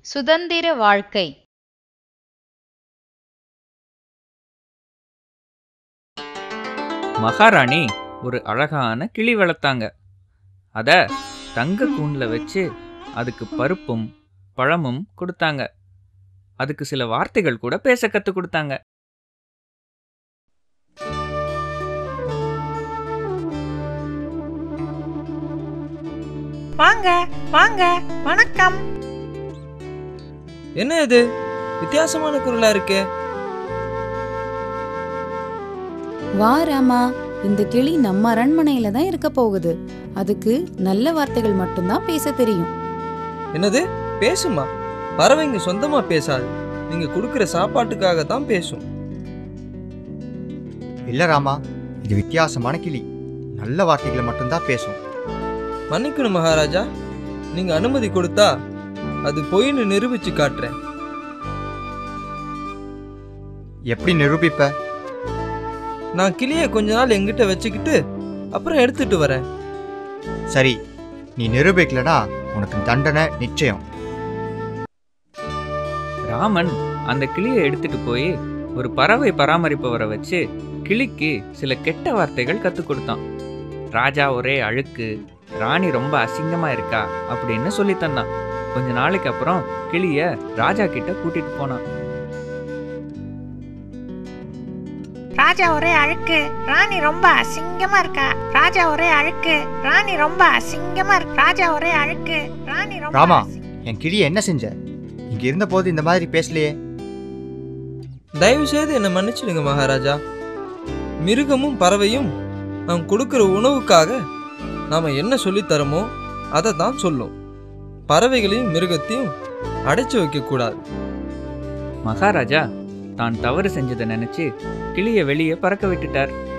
சுதந்திர வாழ்க்கை மகாராணி ஒரு அழகான கிளி வளர்த்தாங்க அத தங்க கூண்டுல வச்சு அதுக்கு பருப்பும் பழமும் கொடுத்தாங்க அதுக்கு சில வார்த்தைகள் கூட பேச கத்து கொடுத்தாங்க வாங்க வாங்க வணக்கம் என்ன இது வித்தியாசமான குரலா இருக்கே வா ராமா இந்த கிளி நம்ம அரண்மனையில தான் இருக்க போகுது அதுக்கு நல்ல வார்த்தைகள் மட்டும்தான் பேச தெரியும் என்னது பேசுமா பறவைங்க சொந்தமா பேசாது நீங்க கொடுக்கிற சாப்பாட்டுக்காக தான் பேசும் இல்ல ராமா இது வித்தியாசமான கிளி நல்ல வார்த்தைகளை மட்டும்தான் பேசும் மன்னிக்கணும் மகாராஜா நீங்க அனுமதி கொடுத்தா அது பொய்ன்னு நிரூபிச்சு காட்டுறேன் எப்படி நிரூபிப்ப நான் கிளியை கொஞ்ச நாள் எங்கிட்ட வச்சுக்கிட்டு அப்புறம் எடுத்துட்டு வரேன் சரி நீ நிரூபிக்கலனா உனக்கு தண்டனை நிச்சயம் ராமன் அந்த கிளியை எடுத்துட்டு போய் ஒரு பறவை பராமரிப்பவரை வச்சு கிளிக்கு சில கெட்ட வார்த்தைகள் கத்து கொடுத்தான் ராஜா ஒரே அழுக்கு ராணி ரொம்ப அசிங்கமா இருக்கா அப்படின்னு சொல்லி தந்தான் கொஞ்ச நாளைக்கு அப்புறம் கிளிய ராஜா கிட்ட கூட்டிட்டு போனான் ராஜா ஒரே அழுக்கு ராணி ரொம்ப அசிங்கமா இருக்கா ராஜா ஒரே அழுக்கு ராணி ரொம்ப அசிங்கமா இருக்கு ராஜா ஒரே அழுக்கு ராணி ரொம்ப ராமா. அசிங்க- என் கிளியை என்ன செஞ்ச இங்க இருந்த போது இந்த மாதிரி பேசலையே தயவு செய்து என்னை மன்னிச்சிடுங்க மகாராஜா மிருகமும் பறவையும் நாம் கொடுக்கிற உணவுக்காக நாம என்ன சொல்லித் தரமோ அதை தான் சொல்லும் பறவைகளையும் மிருகத்தையும் அடைச்சு வைக்க கூடாது மகாராஜா தான் தவறு செஞ்சதை நினைச்சு கிளிய வெளியே பறக்க விட்டுட்டார்